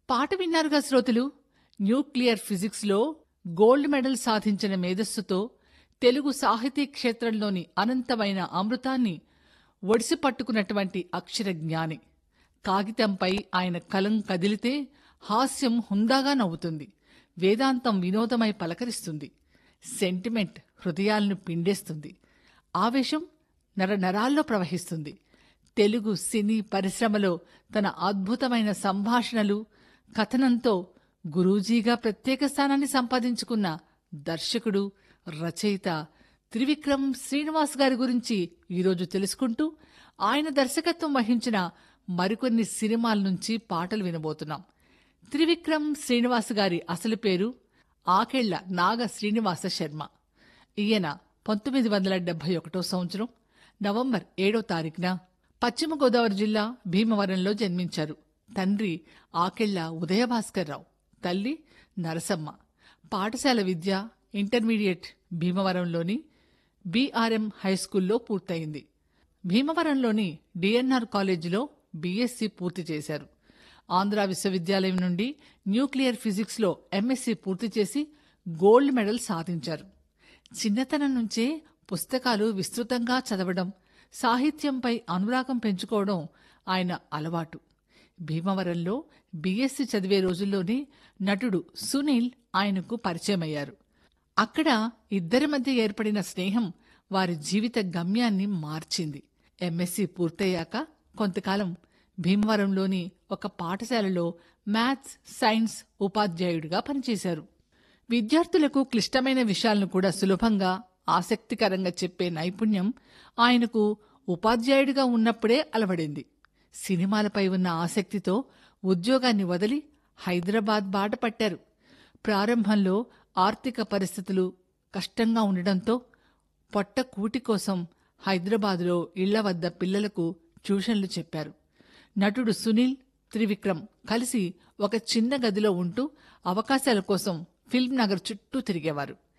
పాట విన్నారుగా శ్రోతలు న్యూక్లియర్ ఫిజిక్స్లో గోల్డ్ మెడల్ సాధించిన మేధస్సుతో తెలుగు సాహితీ క్షేత్రంలోని అనంతమైన అమృతాన్ని ఒడిసి పట్టుకున్నటువంటి అక్షర జ్ఞాని కాగితంపై ఆయన కలం కదిలితే హాస్యం హుందాగా నవ్వుతుంది వేదాంతం వినోదమై పలకరిస్తుంది సెంటిమెంట్ హృదయాలను పిండేస్తుంది ఆవేశం నరనరాల్లో ప్రవహిస్తుంది తెలుగు సినీ పరిశ్రమలో తన అద్భుతమైన సంభాషణలు కథనంతో గురూజీగా ప్రత్యేక స్థానాన్ని సంపాదించుకున్న దర్శకుడు రచయిత త్రివిక్రమ్ శ్రీనివాస్ గారి గురించి ఈరోజు తెలుసుకుంటూ ఆయన దర్శకత్వం వహించిన మరికొన్ని సినిమాల నుంచి పాటలు వినబోతున్నాం త్రివిక్రమ్ శ్రీనివాస్ గారి అసలు పేరు ఆకెళ్ల నాగ శ్రీనివాస శర్మ ఈయన పంతొమ్మిది వందల డెబ్బై ఒకటో సంవత్సరం నవంబర్ ఏడో తారీఖున పశ్చిమ గోదావరి జిల్లా భీమవరంలో జన్మించారు తండ్రి ఆకెళ్ల ఉదయభాస్కర్రావు తల్లి నరసమ్మ పాఠశాల విద్య ఇంటర్మీడియట్ భీమవరంలోని బీఆర్ఎం హైస్కూల్లో పూర్తయింది భీమవరంలోని డిఎన్ఆర్ కాలేజీలో బీఎస్సీ పూర్తి చేశారు ఆంధ్ర విశ్వవిద్యాలయం నుండి న్యూక్లియర్ ఫిజిక్స్లో ఎంఎస్సీ పూర్తి చేసి గోల్డ్ మెడల్ సాధించారు చిన్నతనం నుంచే పుస్తకాలు విస్తృతంగా చదవడం సాహిత్యంపై అనురాగం పెంచుకోవడం ఆయన అలవాటు భీమవరంలో బీఎస్సీ చదివే రోజుల్లోనే నటుడు సునీల్ ఆయనకు పరిచయమయ్యారు అక్కడ ఇద్దరి మధ్య ఏర్పడిన స్నేహం వారి జీవిత గమ్యాన్ని మార్చింది ఎంఎస్సీ పూర్తయ్యాక కొంతకాలం భీమవరంలోని ఒక పాఠశాలలో మ్యాథ్స్ సైన్స్ ఉపాధ్యాయుడిగా పనిచేశారు విద్యార్థులకు క్లిష్టమైన విషయాలను కూడా సులభంగా ఆసక్తికరంగా చెప్పే నైపుణ్యం ఆయనకు ఉపాధ్యాయుడిగా ఉన్నప్పుడే అలవడింది సినిమాలపై ఉన్న ఆసక్తితో ఉద్యోగాన్ని వదిలి హైదరాబాద్ బాట పట్టారు ప్రారంభంలో ఆర్థిక పరిస్థితులు కష్టంగా ఉండడంతో పొట్ట కూటి కోసం హైదరాబాదులో ఇళ్ల వద్ద పిల్లలకు ట్యూషన్లు చెప్పారు నటుడు సునీల్ త్రివిక్రమ్ కలిసి ఒక చిన్న గదిలో ఉంటూ అవకాశాల కోసం ఫిల్మ్ నగర్ చుట్టూ తిరిగేవారు